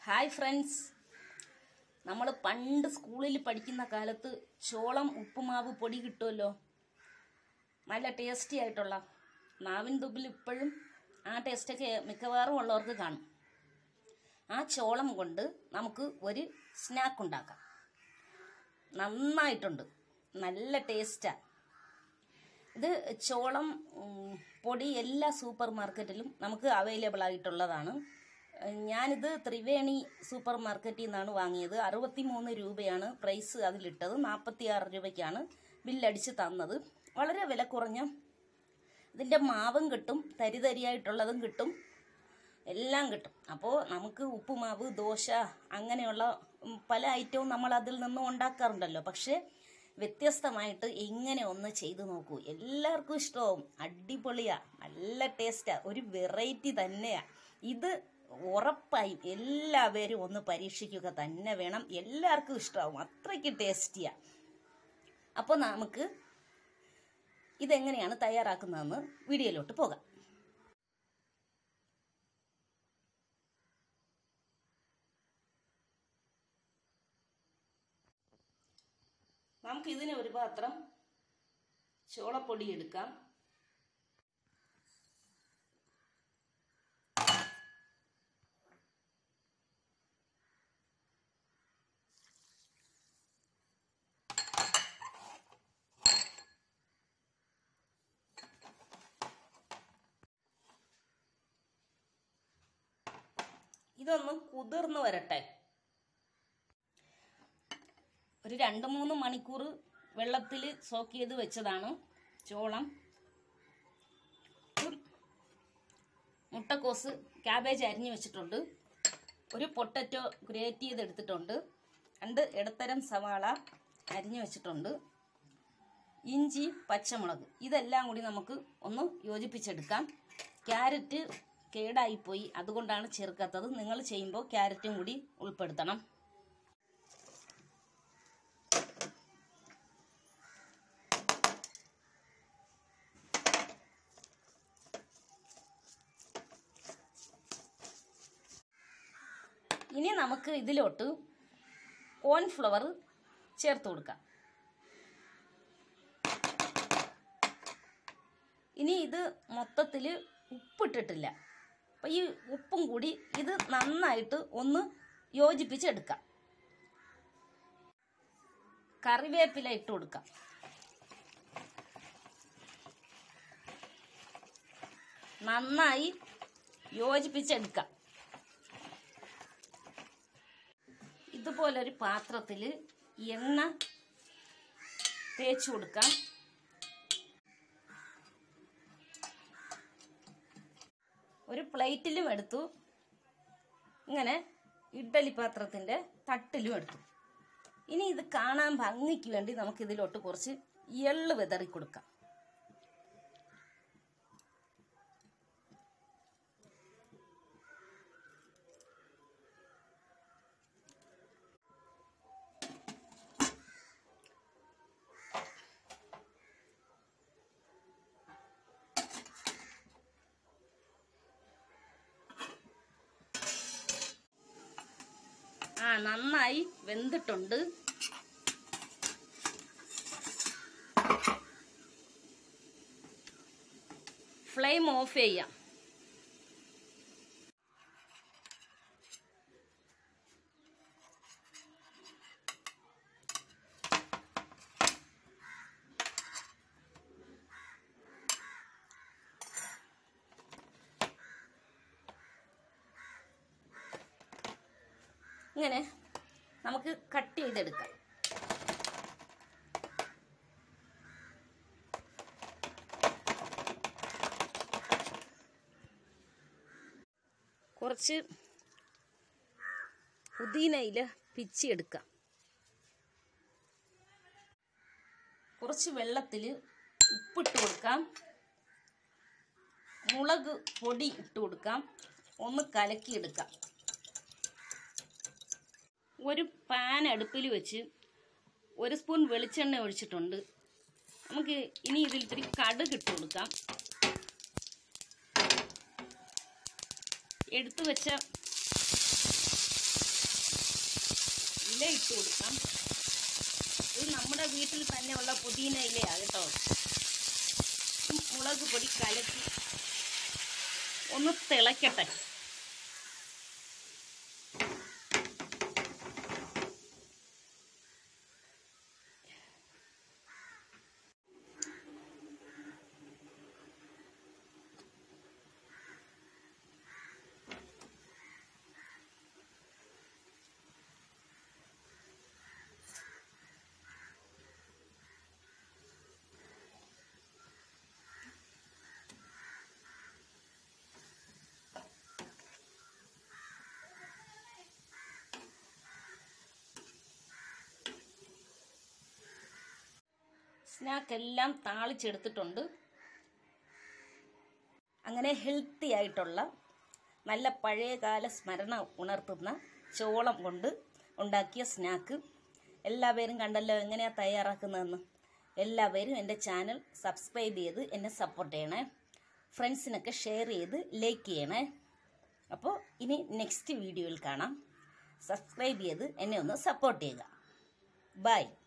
hi friends നമ്മൾ പണ്ട് സ്കൂളിൽ പഠിക്കുന്ന കാലത്ത് ചോളം ഉപ്പുമാവ് പൊടി കിട്ടുമല്ലോ നല്ല ടേസ്റ്റി ആയിട്ടുള്ള നാവിൻ തുമ്പിൽ ഇപ്പോഴും ആ ടേസ്റ്റൊക്കെ മിക്കവാറും ഉള്ളവർക്ക് കാണും ആ ചോളം കൊണ്ട് നമുക്ക് ഒരു സ്നാക്ക് ഉണ്ടാക്കാം നന്നായിട്ടുണ്ട് നല്ല ടേസ്റ്റാണ് ഇത് ചോളം ഉം, പൊടി എല്ലാ സൂപ്പർ മാർക്കറ്റിലും നമുക്ക് അവൈലബിൾ ആയിട്ടുള്ളതാണ് ഏഹ് ഞാനിത് ത്രിവേണി സൂപ്പർ മാർക്കറ്റിൽ നിന്നാണ് വാങ്ങിയത് അറുപത്തി മൂന്ന് രൂപയാണ് പ്രൈസ് അതിലിട്ടത് നാൽപ്പത്തി ആറ് രൂപയ്ക്കാണ് ബില്ലടിച്ച് തന്നത് വളരെ വില കുറഞ്ഞ ഇതിൻ്റെ മാവും കിട്ടും തരി തരിയായിട്ടുള്ളതും കിട്ടും എല്ലാം കിട്ടും അപ്പോൾ നമുക്ക് ഉപ്പുമാവ് ദോശ അങ്ങനെയുള്ള ഉം, പല ഐറ്റവും നമ്മൾ അതിൽ നിന്നും ഉണ്ടാക്കാറുണ്ടല്ലോ പക്ഷേ വ്യത്യസ്തമായിട്ട് ഇങ്ങനെ ഒന്ന് ചെയ്തു നോക്കൂ എല്ലാവർക്കും ഇഷ്ടമാവും അടിപൊളിയാ നല്ല ടേസ്റ്റാ ഒരു വെറൈറ്റി തന്നെയാ ഇത് ഉറപ്പായും എല്ലാവരും ഒന്ന് പരീക്ഷിക്കുക തന്നെ വേണം എല്ലാവർക്കും ഇഷ്ടമാവും അത്രയ്ക്ക് ടേസ്റ്റിയാ അപ്പോൾ നമുക്ക് ഇതെങ്ങനെയാണ് തയ്യാറാക്കുന്നതെന്ന് വീഡിയോയിലോട്ട് പോകാം നമുക്ക് ഇതിന് ഒരു പാത്രം ചോളപ്പൊടി എടുക്കാം ഇതൊന്ന് കുതിർന്ന് വരട്ടെ ഒരു രണ്ട് മൂന്ന് മണിക്കൂർ വെള്ളത്തിൽ സോക്ക് ചെയ്ത് വെച്ചതാണ് ചോളം ഒരു മുട്ടക്കോസ് ക്യാബേജ് അരിഞ്ഞു വെച്ചിട്ടുണ്ട് ഒരു പൊട്ടറ്റോ ഗ്രേറ്റ് ചെയ്തെടുത്തിട്ടുണ്ട് രണ്ട് ഇടത്തരം സവാള അരിഞ്ഞു വെച്ചിട്ടുണ്ട് ഇഞ്ചി പച്ചമുളക് ഇതെല്ലാം കൂടി നമുക്ക് ഒന്ന് യോജിപ്പിച്ചെടുക്കാം ക്യാരറ്റ് കേടായിപ്പോയി അതുകൊണ്ടാണ് ചേർക്കാത്തത് നിങ്ങൾ ചെയ്യുമ്പോൾ ക്യാരറ്റും കൂടി ഉൾപ്പെടുത്തണം ഇനി നമുക്ക് ഇതിലോട്ട് കോൺഫ്ലവർ ചേർത്ത് കൊടുക്കാം ഇനി ഇത് മൊത്തത്തിൽ ഉപ്പിട്ടിട്ടില്ല അപ്പം ഈ ഉപ്പും കൂടി ഇത് നന്നായിട്ട് ഒന്ന് യോജിപ്പിച്ചെടുക്കാം കറിവേപ്പില ഇട്ട് കൊടുക്കാം നന്നായി യോജിപ്പിച്ചെടുക്കാം ഇതുപോലൊരു പാത്രത്തിൽ എണ്ണ തേച്ച് കൊടുക്കാം ഒരു പ്ലേറ്റിലും എടുത്തു ഇങ്ങനെ ഇഡ്ഡലി പാത്രത്തിൻ്റെ തട്ടിലും എടുത്തു ഇനി ഇത് കാണാൻ ഭംഗിക്ക് വേണ്ടി നമുക്ക് ഇതിലോട്ട് കുറച്ച് എള്ള് വിതറി കൊടുക്കാം ആ നന്നായി വെന്തിട്ടുണ്ട് ഫ്ലെയിം ഓഫ് ചെയ്യാം ഇങ്ങനെ നമുക്ക് കട്ട് ചെയ്തെടുക്കാം കുറച്ച് പുതിനയില പിച്ചിയെടുക്കാം കുറച്ച് വെള്ളത്തിൽ ഉപ്പിട്ട് കൊടുക്കാം മുളക് പൊടി ഇട്ട് കൊടുക്കാം ഒന്ന് കലക്കിയെടുക്കാം ഒരു പാൻ അടുപ്പിൽ വെച്ച് ഒരു സ്പൂൺ വെളിച്ചെണ്ണ ഒഴിച്ചിട്ടുണ്ട് നമുക്ക് ഇനി ഇതിൽ ഇത്തിരി കടുക് ഇട്ട് കൊടുക്കാം എടുത്തു വെച്ച ഇല ഇട്ട് കൊടുക്കാം ഇത് നമ്മുടെ വീട്ടിൽ തന്നെ ഉള്ള പുതിന ഇലയാണ് കേട്ടോ മുളക് പൊടി കലക്കി ഒന്ന് തിളക്കട്ടെ സ്നാക്ക് എല്ലാം താളിച്ചെടുത്തിട്ടുണ്ട് അങ്ങനെ ഹെൽത്തി ആയിട്ടുള്ള നല്ല പഴയകാല സ്മരണ ഉണർത്തുന്ന ചോളം കൊണ്ട് ഉണ്ടാക്കിയ സ്നാക്ക് എല്ലാവരും കണ്ടല്ലോ എങ്ങനെയാണ് തയ്യാറാക്കുന്നതെന്ന് എല്ലാവരും എൻ്റെ ചാനൽ സബ്സ്ക്രൈബ് ചെയ്ത് എന്നെ സപ്പോർട്ട് ചെയ്യണേ ഫ്രണ്ട്സിനൊക്കെ ഷെയർ ചെയ്ത് ലൈക്ക് ചെയ്യണേ അപ്പോൾ ഇനി നെക്സ്റ്റ് വീഡിയോയിൽ കാണാം സബ്സ്ക്രൈബ് ചെയ്ത് എന്നെ ഒന്ന് സപ്പോർട്ട് ചെയ്യുക ബൈ